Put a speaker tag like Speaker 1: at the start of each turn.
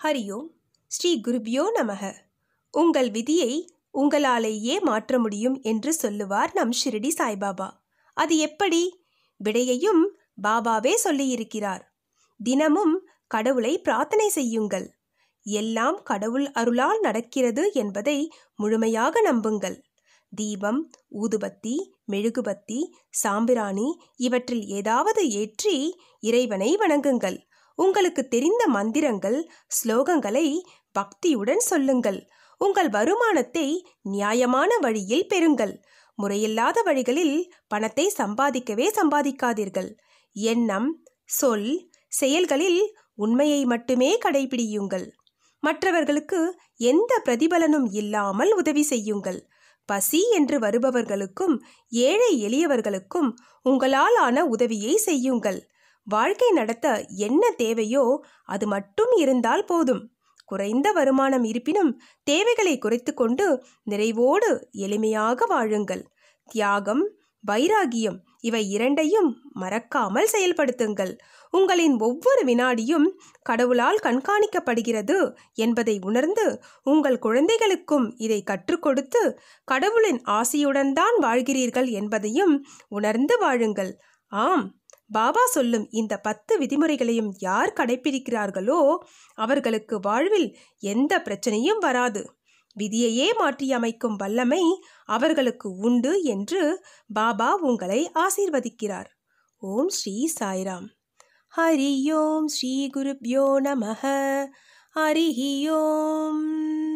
Speaker 1: ஹரியோம் ஸ்ரீ குருபியோ நமக உங்கள் விதியை உங்களாலேயே மாற்ற முடியும் என்று சொல்லுவார் நம் ஷிரடி சாய்பாபா அது எப்படி விடையையும் பாபாவே சொல்லியிருக்கிறார் தினமும் கடவுளை பிரார்த்தனை செய்யுங்கள் எல்லாம் கடவுள் அருளால் நடக்கிறது என்பதை முழுமையாக நம்புங்கள் தீபம் ஊதுபத்தி மெழுகுபத்தி சாம்பிராணி இவற்றில் ஏதாவது ஏற்றி இறைவனை வணங்குங்கள் உங்களுக்கு தெரிந்த மந்திரங்கள் ஸ்லோகங்களை பக்தியுடன் சொல்லுங்கள் உங்கள் வருமானத்தை நியாயமான வழியில் பெறுங்கள் முறையில்லாத வழிகளில் பணத்தை சம்பாதிக்கவே சம்பாதிக்காதீர்கள் எண்ணம் சொல் செயல்களில் உண்மையை மட்டுமே கடைபிடியுங்கள் மற்றவர்களுக்கு எந்த பிரதிபலனும் இல்லாமல் உதவி செய்யுங்கள் பசி என்று வருபவர்களுக்கும் ஏழை எளியவர்களுக்கும் உங்களால் ஆன உதவியை செய்யுங்கள் வாழ்க்கை நடத்த என்ன தேவையோ அது மட்டும் இருந்தால் போதும் குறைந்த வருமானம் இருப்பினும் தேவைகளை குறைத்து கொண்டு நிறைவோடு எளிமையாக வாழுங்கள் தியாகம் வைராகியம் இவை இரண்டையும் மறக்காமல் செயல்படுத்துங்கள் உங்களின் ஒவ்வொரு வினாடியும் கடவுளால் கண்காணிக்கப்படுகிறது என்பதை உணர்ந்து உங்கள் குழந்தைகளுக்கும் இதை கற்றுக் கொடுத்து கடவுளின் ஆசையுடன் தான் வாழ்கிறீர்கள் என்பதையும் உணர்ந்து வாழுங்கள் ஆம் பாபா சொல்லும் இந்த பத்து விதிமுறைகளையும் யார் கடைபிடிக்கிறார்களோ அவர்களுக்கு வாழ்வில் எந்த பிரச்சனையும் வராது விதியையே மாற்றியமைக்கும் வல்லமை அவர்களுக்கு உண்டு என்று பாபா உங்களை ஆசீர்வதிக்கிறார் ஓம் ஸ்ரீ சாய்ராம் ஹரி ஓம் ஸ்ரீ குருப்யோ நமக ஹரி ஓம்